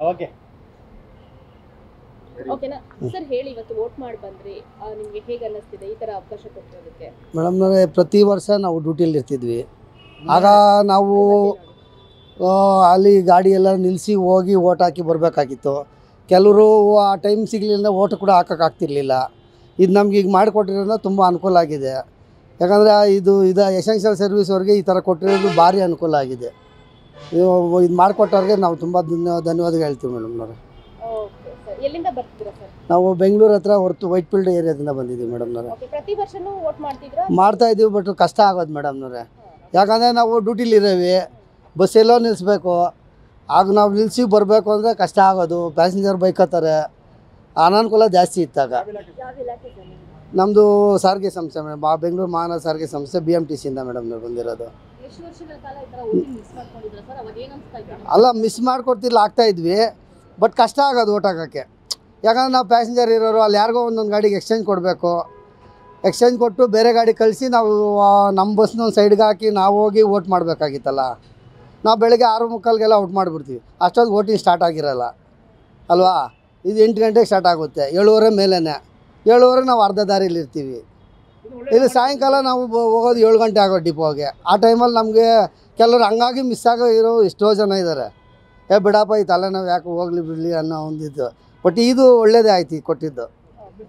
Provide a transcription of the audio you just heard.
Okay ಓಕೆನಾ sir ಹೇಳಿ ಇವತ್ತು ವೋಟ್ ಮಾಡಿ ಬಂದ್ರಿ ಆ, ನಿಮ್ಗೆ ಹೇಗೆ ಅನ್ನಿಸ್ತಿದೆ ಈ ತರ ಅವಕಾಶ ಕೊಟ್ಟಿರೋದಕ್ಕೆ ಮೇಡಮ್ನವರೇ ಪ್ರತಿ ವರ್ಷ ನಾವು ಡ್ಯೂಟಿಯಲ್ಲಿ ಇರ್ತಿದ್ವಿ ಆಗ ನಾವು ಆ, ಅಲ್ಲಿ ಗಾಡಿ ಎಲ್ಲ ನಿಲ್ಲಿಸಿ ಹೋಗಿ ಓಟ್ ಹಾಕಿ ಬರಬೇಕಾಗಿತ್ತು ಕೆಲವರು ಆ ಟೈಮ್ ಸಿಗಲಿಲ್ಲ ಓಟ್ ಕೂಡ ಹಾಕೋಕ್ಕಾಗ್ತಿರ್ಲಿಲ್ಲ ಇದು ನಮ್ಗೆ ಈಗ ಮಾಡಿಕೊಟ್ಟಿರೋದ್ರಿಂದ ತುಂಬ ಅನುಕೂಲ ಆಗಿದೆ ಯಾಕಂದರೆ ಇದು ಇದು ಎಸೆನ್ಷಿಯಲ್ ಸರ್ವಿಸ್ವರೆಗೆ ಈ ಥರ ಕೊಟ್ಟಿರೋದು ಭಾರಿ ಅನುಕೂಲ ಆಗಿದೆ ಇದು ಇದು ಮಾಡಿಕೊಟ್ಟವ್ರಿಗೆ ನಾವು ತುಂಬ ಧನ್ಯ ಧನ್ಯವಾದ ಹೇಳ್ತೀವಿ ಮೇಡಮ್ನವ್ರೆ ಓಕೆ ಸರ್ ಎಲ್ಲಿಂದ ಬರ್ತಿದ್ದೀರಾ ಸರ್ ನಾವು ಬೆಂಗಳೂರು ಹತ್ರ ಹೊರತು ವೈಟ್ ಫೀಲ್ಡ್ ಏರಿಯಾದಿಂದ ಬಂದಿದ್ದೀವಿ ಮೇಡಮ್ನವ್ರೆ ಓಕೆ ಪ್ರತಿ ವರ್ಷನೂ ವೋಟ್ ಮಾಡ್ತಿದ್ರಾ ಮಾಡ್ತಾ ಇದ್ದೀವಿ ಬಟ್ ಕಷ್ಟ ಆಗೋದು ಮೇಡಮ್ನವ್ರೆ ಯಾಕಂದರೆ ನಾವು ಡ್ಯೂಟಿಲಿ ಇರೋವಿ ಬಸ್ ಎಲ್ಲೋ ನಿಲ್ಲಿಸ್ಬೇಕು ಆಗ ನಾವು ನಿಲ್ಲಿಸಿ ಬರಬೇಕು ಅಂದರೆ ಕಷ್ಟ ಆಗೋದು ಪ್ಯಾಸೆಂಜರ್ ಬೈಕ್ ಹತ್ತಾರೆ ಅನಾನುಕೂಲ ಜಾಸ್ತಿ ಇತ್ತಾಗ ಯಾವ ಇಲಾಖೆ ಸರ್ ನಿಮ್ದು? ನಮ್ಮದು ಸಾರಿಗೆ ಸಂಸ್ಥೆ ಮೇಡಮ್ ಮಾ ಬೆಂಗಳೂರು ಮಹಾನಗರ ಸಾರಿಗೆ ಸಂಸ್ಥೆ ಬಿ ಎಮ್ ಟಿ ಸಿಯಿಂದ ಮೇಡಮ್ ನಾವು ಬಂದಿರೋದು ಎಷ್ಟು ವರ್ಷಗಳ ಕಾಲ ಈ ತರ ವೋಟಿಂಗ್ ಮಿಸ್ ಮಾಡ್ಕೊಂಡಿದ್ರ ಸರ್ ಅವಾಗ ಏನ್ ಅನ್ಸ್ತಾ ಇತ್ತು ಅಲ್ಲ ಮಿಸ್ ಮಾಡ್ಕೊಡ್ತಿಲ್ಲ ಆಗ್ತಾ ಇದ್ವಿ ಬಟ್ ಕಷ್ಟ ಆಗೋದು ಓಟ್ ಹಾಕೋಕ್ಕೆ ಯಾಕಂದ್ರೆ ನಾವು ಪ್ಯಾಸೆಂಜರ್ ಇರೋರು ಅಲ್ಲಿ ಯಾರಿಗೋ ಒಂದೊಂದು ಗಾಡಿಗೆ ಎಕ್ಸ್ಚೇಂಜ್ ಕೊಡಬೇಕು ಎಕ್ಸ್ಚೇಂಜ್ ಕೊಟ್ಟು ಬೇರೆ ಗಾಡಿ ಕಳಿಸಿ ನಾವು ಆ, ನಮ್ಮ ಬಸ್ನ ಒಂದು ಸೈಡ್ಗೆ ಹಾಕಿ ನಾವು ಹೋಗಿ ಓಟ್ ಮಾಡಬೇಕಾಗಿತ್ತಲ್ಲ ನಾವು ಬೆಳಗ್ಗೆ ಆರು ಮುಕ್ಕಾಲ್ಗೆಲ್ಲ ಔಟ್ ಮಾಡಿಬಿಡ್ತೀವಿ ಅಷ್ಟೊಂದು ವೋಟಿಂಗ್ ಸ್ಟಾರ್ಟ್ ಆಗಿರಲ್ಲ ಅಲ್ವಾ ಇದು ಎಂಟು ಗಂಟೆಗೆ ಸ್ಟಾರ್ಟ್ ಆಗುತ್ತೆ ಏಳುವರೆ ಮೇಲೇ ಏಳುವರೆಗೆ ನಾವು ಅರ್ಧ ದಾರಿಲಿ ಇರ್ತೀವಿ ಇಲ್ಲಿ ಸಾಯಂಕಾಲ ನಾವು ಬ- ಹೋಗೋದು ಏಳು ಗಂಟೆ ಆಗೋ ಡಿಪೋಗೆ ಆ ಟೈಮಲ್ಲಿ ನಮಗೆ ಕೆಲವರು ಹಂಗಾಗಿ ಮಿಸ್ ಆಗೋ ಇರೋ ಎಷ್ಟೋ ಜನ ಇದ್ದಾರೆ ಏ ಬಿಡಪ್ಪ ಈ ತಲೆನೋವು ಯಾಕೆ ಹೋಗ್ಲಿ ಬಿಡಲಿ ಅನ್ನೋ ಒಂದಿದ್ದು ಬಟ್ ಇದು ಒಳ್ಳೇದೇ ಆಯ್ತು ಈಗ ಕೊಟ್ಟಿದ್ದು